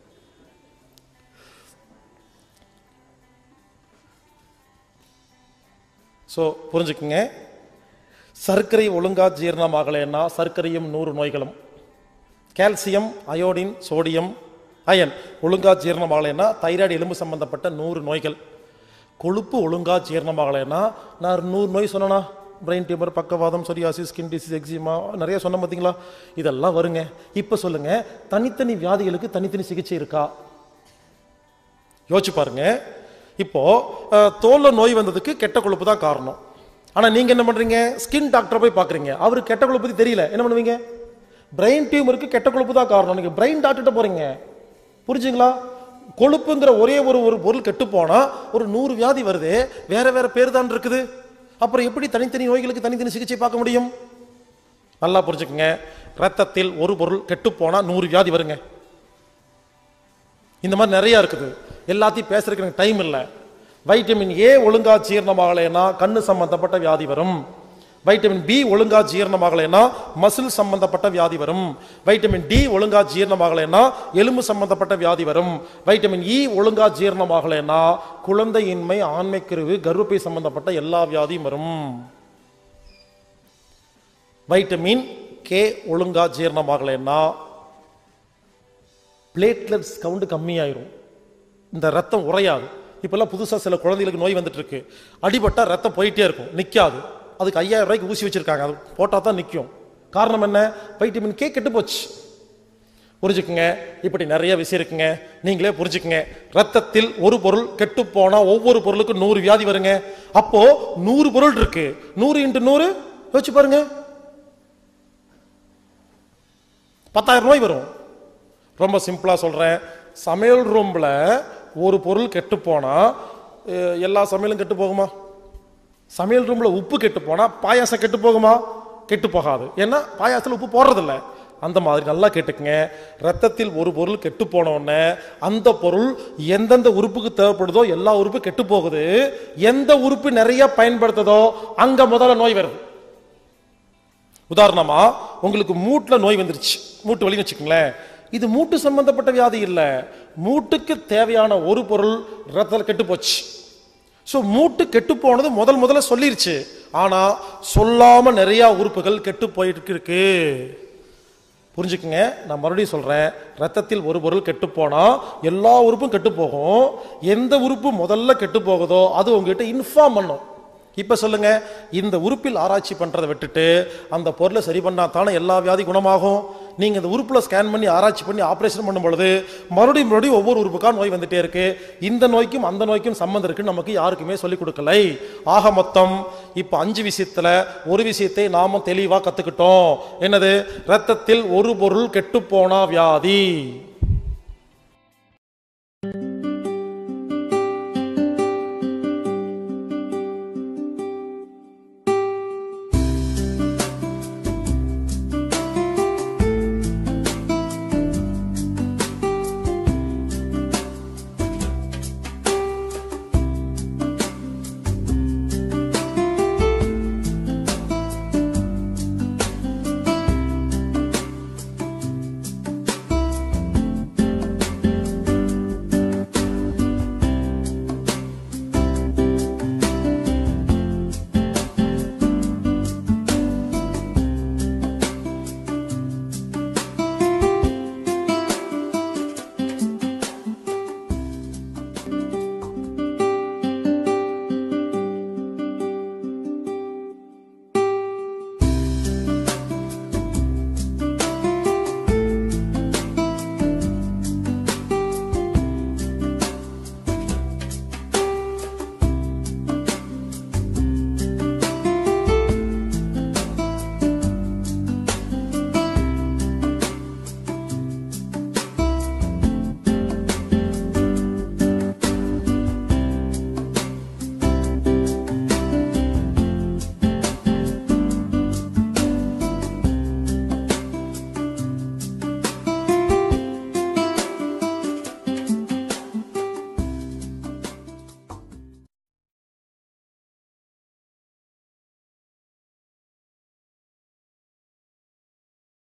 ஸோ புரிஞ்சுக்குங்க சர்க்கரை ஒழுங்கா ஜீரணமாகலைன்னா சர்க்கரையும் நூறு நோய்களும் கால்சியம் அயோடின் சோடியம் அயன் ஒழுங்கா ஜீரணமாகலைன்னா தைராய்டு எலும்பு சம்பந்தப்பட்ட நூறு நோய்கள் கொழுப்பு ஒழுங்கா ஜீரணமாகலைன்னா நான் நூறு நோய் சொன்னேனா பிரெயின் டியூமர் பக்கவாதம் சொரியாசிஸ் ஸ்கின் டிசீஸ் எக்ஸிமா நிறைய சொன்ன பார்த்தீங்களா இதெல்லாம் வருங்க இப்போ சொல்லுங்க தனித்தனி வியாதிகளுக்கு தனித்தனி சிகிச்சை இருக்கா யோசிச்சு பாருங்க இப்போ அஹ், தோல்ல நோய் வந்ததுக்கு கெட்ட கொழுப்பு தான் காரணம் ஆனா நீங்க என்ன பண்றீங்க ஸ்கின் டாக்டரை போய் பாக்குறீங்க அவருக்கு கெட்ட கொழுப்பு பத்தி தெரியல என்ன பண்ணுவீங்க பிரெயின் டியூமருக்கு கெட்ட கொழுப்பு தான் காரணம் நீங்க பிரெயின் டாக்டர்கிட்ட போறீங்க புரிஞ்சுங்களா கொழுப்புங்கிற ஒரே ஒரு ஒரு பொருள் கெட்டு போனா ஒரு நூறு வியாதி வருது வேற வேற பேர் தான் இருக்குது அப்புறம் எப்படி தனித்தனி நோய்களுக்கு தனித்தனி சிகிச்சை பார்க்க முடியும் நல்லா புரிஞ்சுக்கங்க ரத்தத்தில் ஒரு பொருள் கெட்டு போனா நூறு வியாதி வருங்க இந்த மாதிரி நிறைய இருக்குது எல்லாத்தையும் பேசுறதுக்கு எனக்கு டைம் இல்லை வைட்டமின் ஏ ஒழுங்கா ஜீரணமாகலைன்னா கண்ணு சம்பந்தப்பட்ட வியாதி வரும் வைட்டமின் பி ஒழுங்கா ஜீரணமாகலைன்னா மசில் சம்பந்தப்பட்ட வியாதி வரும் வைட்டமின் டி ஒழுங்கா ஜீரணமாகலைன்னா எலும்பு சம்பந்தப்பட்ட வியாதி வரும் வைட்டமின் இ ஒழுங்கா ஜீரணமாகலைன்னா குழந்தையின்மை ஆண்மைக்குருவு கர்ப்பப்பை சம்பந்தப்பட்ட எல்லா வியாதியும் வரும் வைட்டமின் கே ஒழுங்கா ஜீரணமாகலைன்னா பிளேட்லெட்ஸ் கவுண்ட் கம்மியாயிரும் இந்த ரத்தம் உறையாது இப்பெல்லாம் புதுசாக சில குழந்தைகளுக்கு நோய் வந்துட்டு இருக்கு அடிபட்டா ரத்தம் போயிட்டே இருக்கும் நிற்காது அதுக்கு ஐயாயிரம் ரூபாய்க்கு ஊசி வச்சிருக்காங்க அது போட்டால் தான் நிற்கும் காரணம் என்ன வைட்டமின் கே கெட்டு போச்சு புரிஞ்சுக்குங்க இப்படி நிறைய விஷயம் இருக்குங்க நீங்களே புரிஞ்சுக்குங்க ரத்தத்தில் ஒரு பொருள் கெட்டு போனா ஒவ்வொரு பொருளுக்கும் நூறு வியாதி வருங்க அப்போ நூறு பொருள் இருக்கு நூறு இன்ட்டு நூறு யோசிச்சு பாருங்க பத்தாயிரம் நோய் வரும் ரொம்ப சிம்பிளா சொல்றேன் சமையல் ரூம்ல ஒரு பொருள் கெட்டு போனா அஹ், எல்லா சமையலும் கெட்டு போகுமா சமையல் ரூம்ல உப்பு கெட்டு போனா பாயாசம் கெட்டு போகுமா கெட்டு போகாது ஏன்னா பாயாசத்துல உப்பு போடுறதில்ல அந்த மாதிரி நல்லா கேட்டுக்குங்க ரத்தத்தில் ஒரு பொருள் கெட்டு போன உடனே அந்த பொருள் எந்தெந்த உறுப்புக்கு தேவைப்படுதோ எல்லா உறுப்பும் கெட்டு போகுது எந்த உறுப்பு நிறைய பயன்படுத்துதோ அங்க முதல்ல நோய் வருது உதாரணமா உங்களுக்கு மூட்டுல நோய் வந்துருச்சு மூட்டு வலின்னு வச்சுக்கோங்களேன் இது மூட்டு சம்பந்தப்பட்ட வியாதி இல்ல மூட்டுக்கு தேவையான ஒரு பொருள் ரத்தத்தில் கெட்டு போச்சு ஸோ மூட்டு கெட்டு போனது முதல் முதல்ல சொல்லிருச்சு ஆனா சொல்லாம நிறைய உறுப்புகள் கெட்டு போயிட்டு இருக்கு புரிஞ்சுக்குங்க நான் மறுபடியும் சொல்றேன் ரத்தத்தில் ஒரு பொருள் கெட்டு போனா எல்லா உறுப்பும் கெட்டு போகும் எந்த உறுப்பு முதல்ல கெட்டு போகுதோ அது உங்ககிட்ட இன்ஃபார்ம் பண்ணும் இப்ப சொல்லுங்க இந்த உறுப்பில் ஆராய்ச்சி பண்றதை விட்டுட்டு அந்த பொருளை சரி பண்ணா தானே எல்லா வியாதி குணமாகும் நீங்க இந்த உறுப்புல ஸ்கேன் பண்ணி ஆராய்ச்சி பண்ணி ஆபரேஷன் பண்ணும் பொழுது மறுபடியும் மறுபடியும் ஒவ்வொரு உறுப்புக்கா நோய் வந்துட்டே இருக்கு இந்த நோய்க்கும் அந்த நோய்க்கும் சம்மந்தம் இருக்குன்னு நமக்கு யாருக்குமே சொல்லிக் கொடுக்கலை ஆக மொத்தம் இப்ப அஞ்சு விஷயத்துல ஒரு விஷயத்தை நாம தெளிவா கத்துக்கிட்டோம் என்னது ரத்தத்தில் ஒரு பொருள் கெட்டு போனா வியாதி